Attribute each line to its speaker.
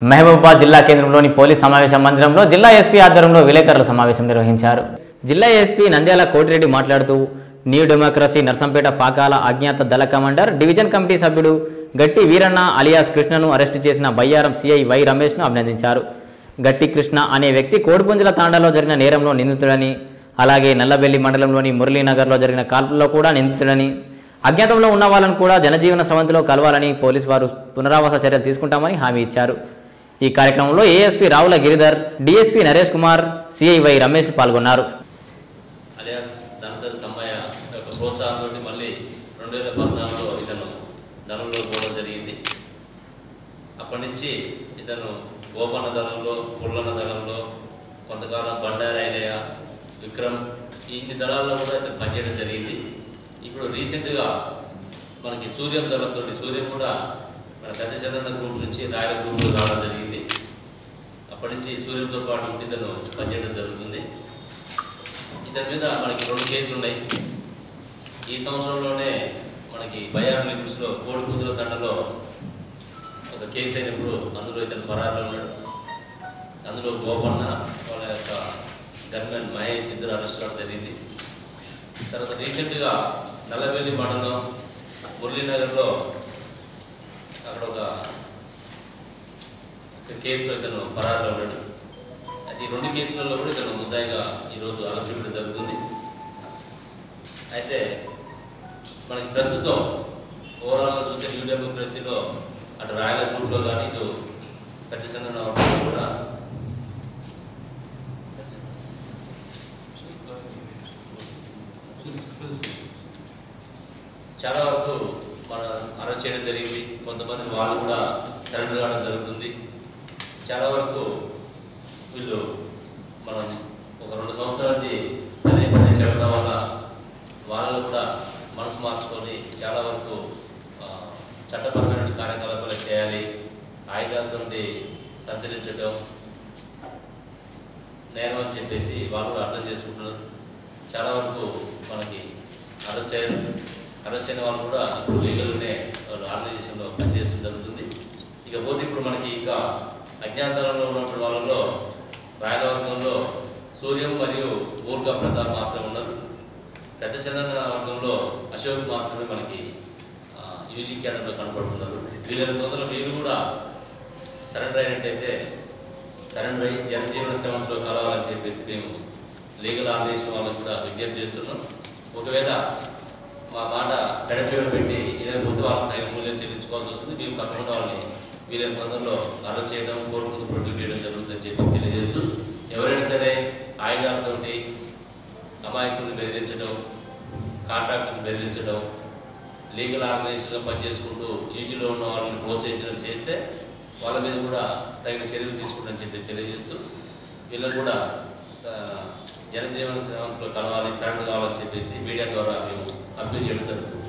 Speaker 1: మహబూబాబాద్ జిల్లా కేంద్రంలోని పోలీస్ సమావేశ మందిరంలో జిల్లా ఎస్పీ ఆధ్వర్యంలో విలేకరుల సమావేశం నిర్వహించారు జిల్లా ఎస్పీ నంద్యాల కోటిరెడ్డి మాట్లాడుతూ న్యూ డెమోక్రసీ నర్సంపేట పాకాల అజ్ఞాత దళ కమాండర్ డివిజన్ కమిటీ సభ్యుడు గట్టి వీరన్న అలియాస్ కృష్ణను అరెస్టు చేసిన బయ్యారం సిఐ వై రమేష్ను అభినందించారు గట్టి కృష్ణ అనే వ్యక్తి కోడిపుంజల తాండాలో జరిగిన నేరంలో నిందితుడని అలాగే నల్లబెల్లి మండలంలోని మురళీనగర్లో జరిగిన కాల్పుల్లో కూడా నిందితుడని అజ్ఞాతంలో ఉన్న వాళ్ళను కూడా జనజీవన స్రవంతిలో కలవాలని పోలీసు వారు పునరావాస చర్యలు తీసుకుంటామని హామీ ఇచ్చారు ఈ కార్యక్రమంలో ASP Ravula Giridhar DSP Naresh Kumar CI Y Ramesh పాల్గొన్నారు
Speaker 2: అలియాస్ ధనసరి సమ్మయ్య యొక్క ప్రోత్సాహంతో మళ్ళీ రెండు వేల పద్నాలుగులో ఇతను ధనంలో పోవడం జరిగింది అప్పటి నుంచి ఇతను గోపన్న దళంలో పుల్లన్న దళంలో కొంతకాలం బండారి ఐలయ్య విక్రమ్ ఇన్ని దళాల్లో కూడా ఇతను పనిచేయడం జరిగింది ఇప్పుడు రీసెంట్గా మనకి సూర్యం దళంతో సూర్యం కూడా మన పెద్ద చంద్రన్న గ్రూప్ నుంచి రాయల గ్రూప్లో రావడం జరిగింది అప్పటి నుంచి సూర్యంతో పాటు ఉండి ఇతను పనిచేయడం జరుగుతుంది ఇతని మీద మనకి రెండు కేసులు ఉన్నాయి ఈ సంవత్సరంలోనే మనకి బయార్ లిమిట్స్లో కోడి కూతుల తండలో ఒక కేసు అయినప్పుడు అందులో ఇతను పరారులో ఉన్నాడు అందులో గోపన్న వాళ్ళ యొక్క గన్మెన్ మహేష్ ఇద్దరు అరెస్ట్ అవ్వడం జరిగింది తర్వాత రీసెంట్గా నల్లబెల్లి మండలం మురళీనగర్లో అక్కడ ఒక ఒక కేసులో ఇతను పరారులో ఉన్నాడు అది ఈ రెండు కేసులలో కూడా ఇతను ముద్దాయిగా ఈరోజు అరెస్ట్ చేయడం జరుగుతుంది అయితే మనకి ప్రస్తుతం ఓవరాల్గా చూస్తే న్యూ డెమోక్రసీలో అటు రాయల గ్రూప్లో కానీ ఇటు పెద్ద చంద్రన వర్గంలో కూడా చాలా వరకు మన అరెస్ట్ చేయడం జరిగింది కొంతమంది వాళ్ళు కూడా సరెండర్ కావడం జరుగుతుంది చాలా వరకు వీళ్ళు మనం ఒక రెండు సంవత్సరాల నుంచి పదే పదే చెప్పడం వల్ల వాళ్ళు కూడా మనసు మార్చుకొని చాలా వరకు ఆ, చట్టపరమైన కార్యకలాపాలు చేయాలి ఆయుధాలతో సంచరించడం నేరం అని చెప్పేసి వాళ్ళు కూడా అర్థం చేసుకుంటున్నారు చాలా వరకు మనకి అరెస్ట్ అయ్యారు అరెస్ట్ అయిన వాళ్ళు కూడా ఇప్పుడు లీగల్నే వాళ్ళు ఆర్గనైజేషన్లో పనిచేయడం జరుగుతుంది ఇకపోతే ఇప్పుడు మనకి ఇంకా అజ్ఞాతరంలో ఉన్నటువంటి వాళ్ళలో రాయలవర్గంలో సూర్యం మరియు ఊర్గా ప్రతాప్ మాత్రమే ఉన్నారు పెద్ద చంద్రన వర్గంలో అశోక్ మాత్రమే మనకి యూజీ క్యాడర్లో కనపడుతున్నారు వీళ్ళ తొందరలో వీళ్ళు కూడా సరెండర్ అయినట్టయితే సరెండర్ అయ్యి జనజీవన శ్రమంలో కలవాలని చెప్పేసి మేము లీగల్ ఆర్గనైజేషన్ వాళ్ళకు కూడా విజ్ఞప్తి చేస్తున్నాం ఒకవేళ మా మాట పెడచేయడం పెట్టి ఇరవై ముందు వాళ్ళకి తగిన మూల్యం చెల్లించుకోవాల్సి వస్తుంది మేము తప్పకుండా వాళ్ళని వీళ్ళని తొందరలో అరెస్ట్ చేయడం కోర్టు ముందు ప్రొడ్యూస్ చేయడం జరుగుతుందని చెప్పి తెలియజేస్తూ ఎవరైనా సరే ఆయుధాలతోటి అమాయకులను బెదిరించడం కాంట్రాక్టర్స్ బెదిరించడం లీగల్ ఆర్గనైజేషన్లో పనిచేసుకుంటూ యూజీలో ఉన్న వాళ్ళని ప్రోత్సహించడం చేస్తే వాళ్ళ మీద కూడా తగిన చర్యలు తీసుకుంటామని చెప్పి తెలియజేస్తూ వీళ్ళని కూడా ఆ, జనజీవన శ్రమంతో కలవాలి సరెండర్ కావాలని చెప్పేసి మీడియా ద్వారా మేము అప్పీల్ చేయడం జరుగుతుంది